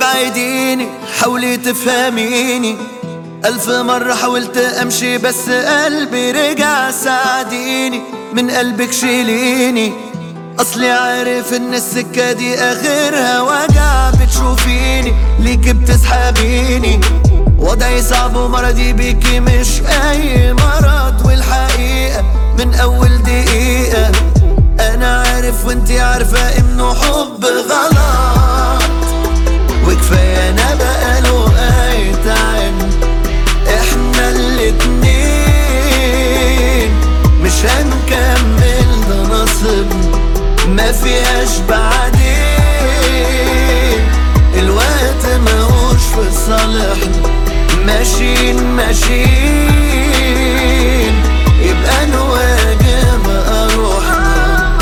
تبعديني حاولي تفهميني ألف مرة حاولت أمشي بس قلبي رجع ساعديني من قلبك شيليني أصلي عارف إن السكة دي آخرها وجع بتشوفيني ليك بتسحبيني وضعي صعب ومرضي بيكي مش أي مرض والحقيقة من أول دقيقة أنا عارف وإنتي عارفة إنه حب غلط وكفاية أنا بقاله آية عين احنا الاتنين مش هنكمل ده نصب ما فيهاش بعدين الوقت ماهوش في صالحنا ماشيين ماشيين يبقى نواجه بقى روحنا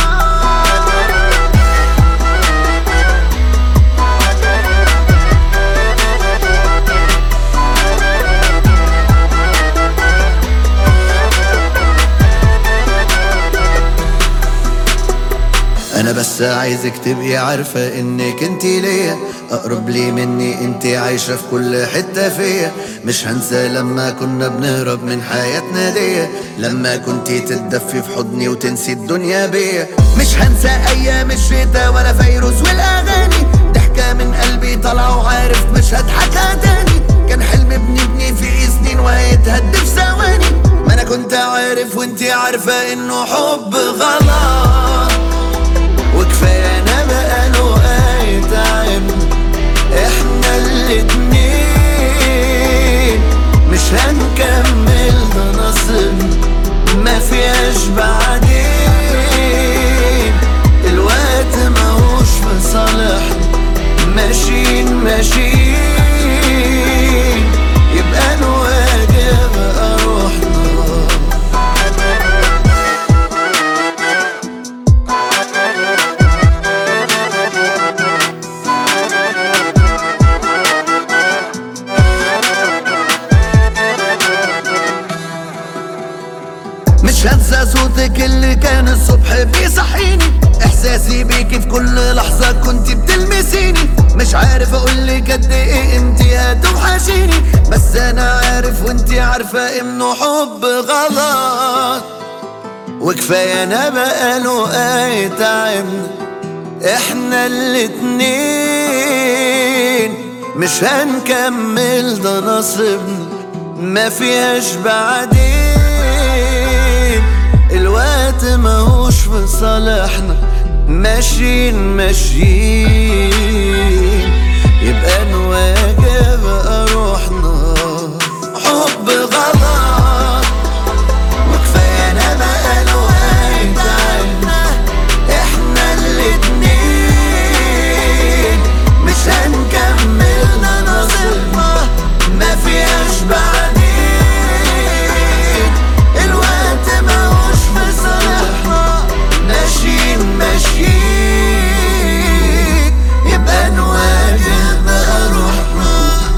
انا بس عايزك تبقي عارفة انك انتي ليا اقرب لي مني انتي عايشة في كل حتة فيا مش هنسى لما كنا بنهرب من حياتنا دي لما كنتي تتدفي في حضني وتنسي الدنيا بيا مش هنسى ايام الشتا ولا فيروز والاغاني ضحكة من قلبي طالعة وعارف مش هضحكها تاني كان حلم بنبني فيه سنين وهيتهد في ثواني ما انا كنت عارف وانتي عارفة انه حب غلط وكفاية انا بقاله آية عين احنا الاتنين مش هنكمل ده نصب ما فيهاش بعدين الوقت ماهوش في صالحنا ماشيين ماشيين يبقى نواجه بقى روحنا مش هنسى صوتك اللي كان الصبح بيصحيني احساسي بيكي في كل لحظة كنت بتلمسيني مش عارف اقولك قد ايه انتي هتوحشيني بس انا عارف وانتي عارفة انه حب غلط وكفاية انا بقاله آية عين احنا الاتنين مش هنكمل ده نصبنا ما فيهاش بعدين الوقت ماهوش في صالحنا ماشيين ماشيين يبقى نواجه بقى روحنا حب غلط وكفاية انا بقاله آية عين احنا الاتنين مش هنكمل ده نصيبنا ما فيهاش بعدين الوقت ماهوش في صالحنا ماشيين ماشيين يبقى نواجه بقى روحنا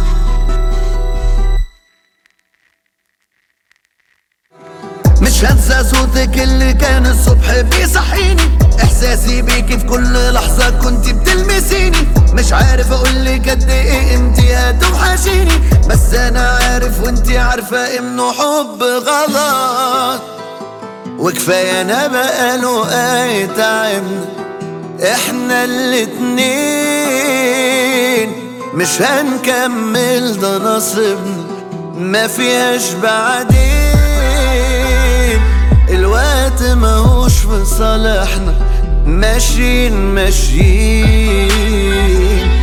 مش هنسى صوتك اللي كان الصبح بيصحيني احساسي بيكي في كل لحظة كنت بتلمسيني مش عارف اقولك قد ايه انتي هتوحشيني بس انا عارف وانتي عارفة انه حب غلط وكفاية انا بقاله آية عين احنا الاتنين مش هنكمل ده نصبنا ما فيهاش بعدين الوقت ماهوش في صالحنا ماشيين ماشيين